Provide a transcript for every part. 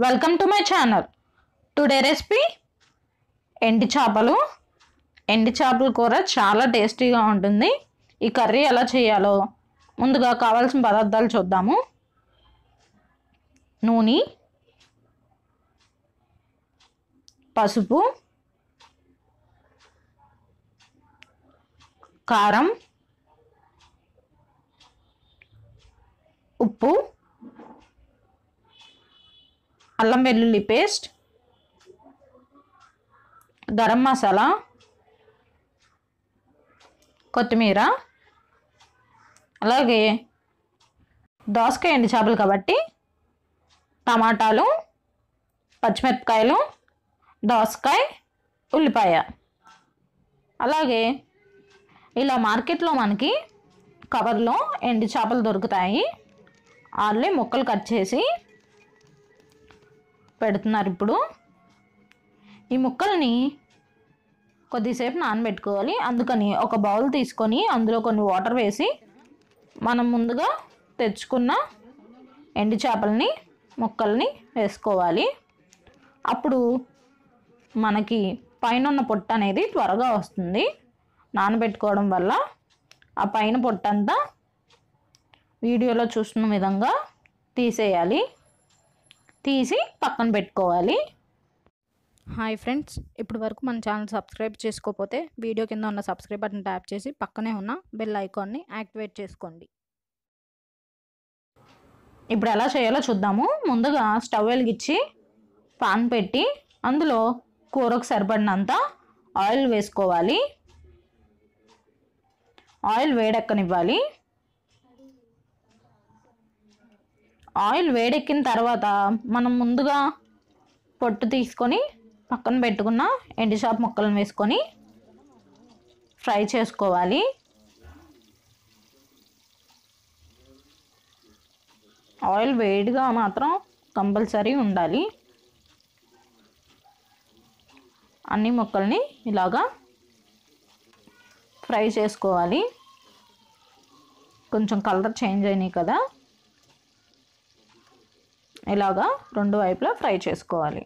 welcome to my channel today recipe ఎండి చేపలు ఎండి చేపల కూర చాలా టేస్టీగా ఉంటుంది ఈ కర్రీ ఎలా చేయాలో ముందుగా కావాల్సిన పదార్థాలు చూద్దాము నూనె పసుపు కారం ఉప్పు అల్లం వెల్లుల్లి పేస్ట్ గరం మసాలా కొత్తిమీర అలాగే దోసకాయ ఎండు చేపలు కాబట్టి టమాటాలు పచ్చిమిరపకాయలు దోసకాయ ఉల్లిపాయ అలాగే ఇలా మార్కెట్లో మనకి కవర్లో ఎండు చేపలు దొరుకుతాయి వాళ్ళే ముక్కలు కట్ చేసి పెడుతున్నారు ఇప్పుడు ఈ ముక్కల్ని కొద్దిసేపు నానబెట్టుకోవాలి అందుకని ఒక బౌల్ తీసుకొని అందులో కొన్ని వాటర్ వేసి మనం ముందుగా తెచ్చుకున్న ఎండు చేపలని ముక్కల్ని వేసుకోవాలి అప్పుడు మనకి పైన ఉన్న పొట్ట అనేది త్వరగా వస్తుంది నానబెట్టుకోవడం వల్ల ఆ పైన పొట్టంతా వీడియోలో చూస్తున్న విధంగా తీసేయాలి తీసి పక్కన పెట్టుకోవాలి హాయ్ ఫ్రెండ్స్ ఇప్పటి వరకు మన ఛానల్ సబ్స్క్రైబ్ చేసుకోకపోతే వీడియో కింద ఉన్న సబ్స్క్రైబ్ బటన్ ట్యాప్ చేసి పక్కనే ఉన్న బెల్ ఐకాన్ని యాక్టివేట్ చేసుకోండి ఇప్పుడు ఎలా చేయాలో చూద్దాము ముందుగా స్టవ్ వెలిగించి పాన్ పెట్టి అందులో కూరకు సరిపడినంత ఆయిల్ వేసుకోవాలి ఆయిల్ వేడెక్కనివ్వాలి ఆయిల్ వేడెక్కిన తర్వాత మనం ముందుగా పొట్టు తీసుకొని పక్కన పెట్టుకున్న ఎండుచాప ముక్కలను వేసుకొని ఫ్రై చేసుకోవాలి ఆయిల్ వేడిగా మాత్రం కంపల్సరీ ఉండాలి అన్ని ముక్కల్ని ఇలాగా ఫ్రై చేసుకోవాలి కొంచెం కలర్ చేంజ్ అయినాయి కదా ఇలాగా రెండు వైపులా ఫ్రై చేసుకోవాలి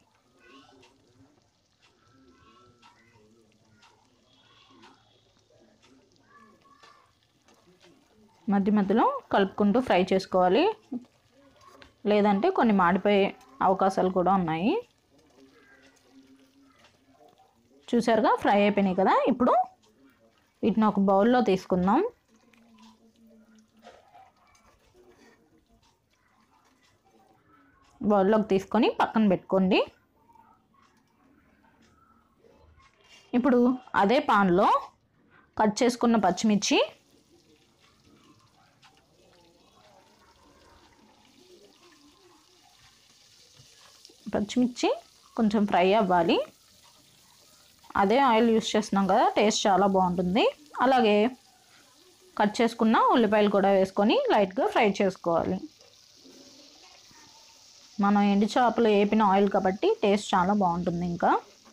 మధ్య మధ్యలో కలుపుకుంటూ ఫ్రై చేసుకోవాలి లేదంటే కొన్ని మాడిపోయే అవకాశాలు కూడా ఉన్నాయి చూసారుగా ఫ్రై అయిపోయినాయి కదా ఇప్పుడు వీటిని ఒక బౌల్లో తీసుకుందాం బౌల్లోకి తీసుకొని పక్కన పెట్టుకోండి ఇప్పుడు అదే పాన్లో కట్ చేసుకున్న పచ్చిమిర్చి పచ్చిమిర్చి కొంచెం ఫ్రై అవ్వాలి అదే ఆయిల్ యూస్ చేస్తున్నాం కదా టేస్ట్ చాలా బాగుంటుంది అలాగే కట్ చేసుకున్న ఉల్లిపాయలు కూడా వేసుకొని లైట్గా ఫ్రై చేసుకోవాలి మనం ఎండు చేపలు వేపిన ఆయిల్ కాబట్టి టేస్ట్ చాలా బాగుంటుంది ఇంకా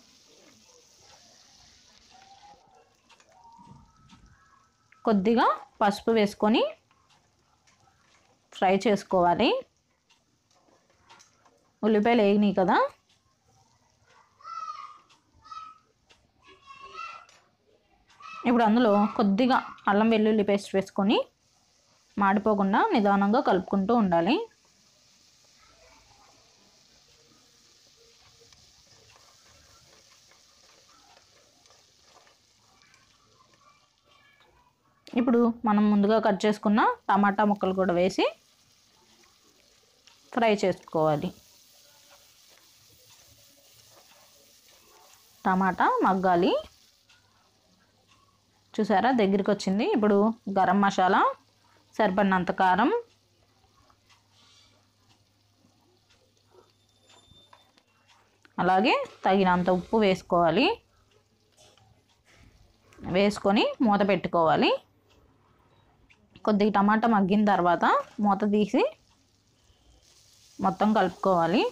కొద్దిగా పసుపు వేసుకొని ఫ్రై చేసుకోవాలి ఉల్లిపాయలు వేగినాయి కదా ఇప్పుడు అందులో కొద్దిగా అల్లం వెల్లుల్లి పేస్ట్ వేసుకొని మాడిపోకుండా నిదానంగా కలుపుకుంటూ ఉండాలి ఇప్పుడు మనం ముందుగా కట్ చేసుకున్న టమాటా ముక్కలు కూడా వేసి ఫ్రై చేసుకోవాలి టమాటా మగ్గాలి చూసారా దగ్గరికి వచ్చింది ఇప్పుడు గరం మసాలా సరిపడినంత కారం అలాగే తగినంత ఉప్పు వేసుకోవాలి వేసుకొని మూత పెట్టుకోవాలి కొద్దిగా టమాటా మగ్గిన తర్వాత మూత తీసి మొత్తం కలుపుకోవాలి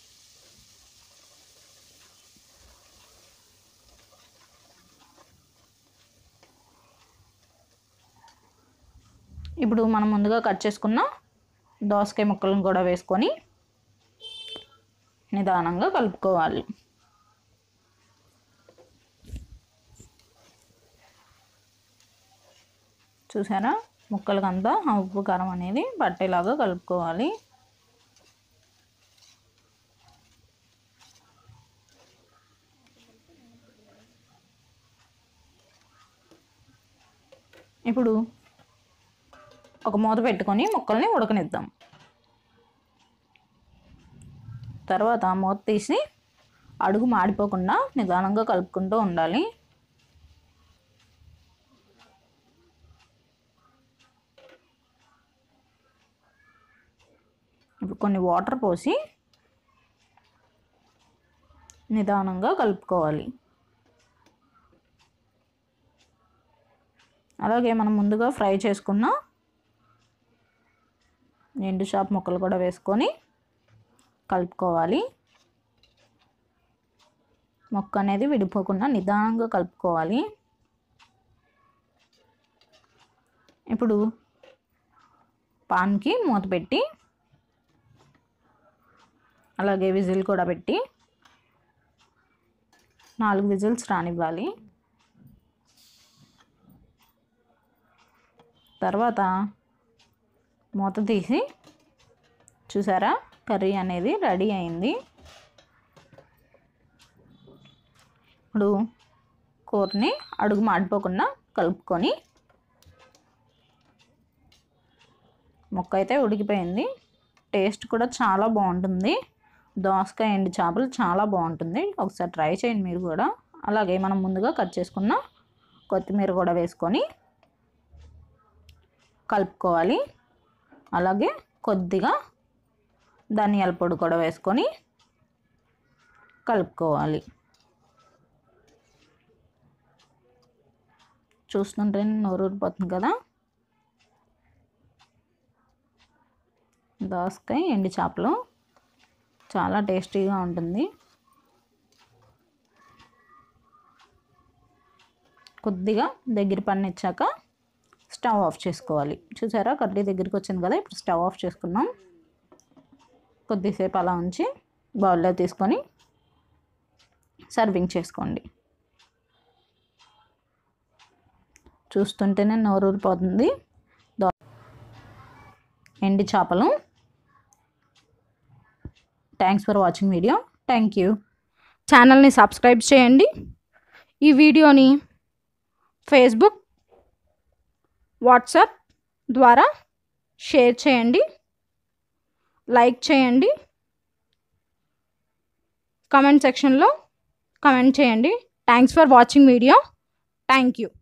ఇప్పుడు మనం ముందుగా కట్ చేసుకున్న దోసకాయ ముక్కలను కూడా వేసుకొని నిదానంగా కలుపుకోవాలి చూసారా ముక్కలకంతా ఆ ఉప్పు కారం అనేది పట్టేలాగా కలుపుకోవాలి ఇప్పుడు ఒక మూత పెట్టుకొని ముక్కల్ని ఉడకనిద్దాం తర్వాత మూత తీసి అడుగు మాడిపోకుండా నిదానంగా కలుపుకుంటూ ఉండాలి ఇప్పుడు కొన్ని వాటర్ పోసి నిదానంగా కలుపుకోవాలి అలాగే మనం ముందుగా ఫ్రై చేసుకున్న ఎండు షాప్ ముక్కలు కూడా వేసుకొని కలుపుకోవాలి మొక్క అనేది విడిపోకుండా నిదానంగా కలుపుకోవాలి ఇప్పుడు పాన్కి మూత పెట్టి అలాగే విజిల్ కూడా పెట్టి నాలుగు విజిల్స్ రానివ్వాలి తర్వాత మూత తీసి చూసారా కర్రీ అనేది రెడీ అయింది ఇప్పుడు కూరని అడుగు మాడిపోకుండా కలుపుకొని మొక్క అయితే ఉడికిపోయింది టేస్ట్ కూడా చాలా బాగుంటుంది దోసకాయ ఎండు చేపలు చాలా బాగుంటుంది ఒకసారి ట్రై చేయండి మీరు కూడా అలాగే మనం ముందుగా కట్ చేసుకున్న కొత్తిమీర కూడా వేసుకొని కలుపుకోవాలి అలాగే కొద్దిగా ధనియాల పొడి కూడా వేసుకొని కలుపుకోవాలి చూస్తుంటే నోరు ఊరిపోతుంది కదా దోసకాయ ఎండు చేపలు చాలా టేస్టీగా ఉంటుంది కొద్దిగా దగ్గర పన్నిచ్చాక స్టవ్ ఆఫ్ చేసుకోవాలి చూసారా కర్రీ దగ్గరికి వచ్చింది కదా ఇప్పుడు స్టవ్ ఆఫ్ చేసుకున్నాం కొద్దిసేపు అలా ఉంచి బౌల్లో తీసుకొని సర్వింగ్ చేసుకోండి చూస్తుంటేనే నోరు ఊరిపోతుంది దో ఎండి చేపలు thanks for watching video thank you ఛానల్ని సబ్స్క్రైబ్ చేయండి ఈ వీడియోని ఫేస్బుక్ వాట్సాప్ ద్వారా షేర్ చేయండి లైక్ చేయండి కమెంట్ సెక్షన్లో కమెంట్ చేయండి thanks for watching video thank you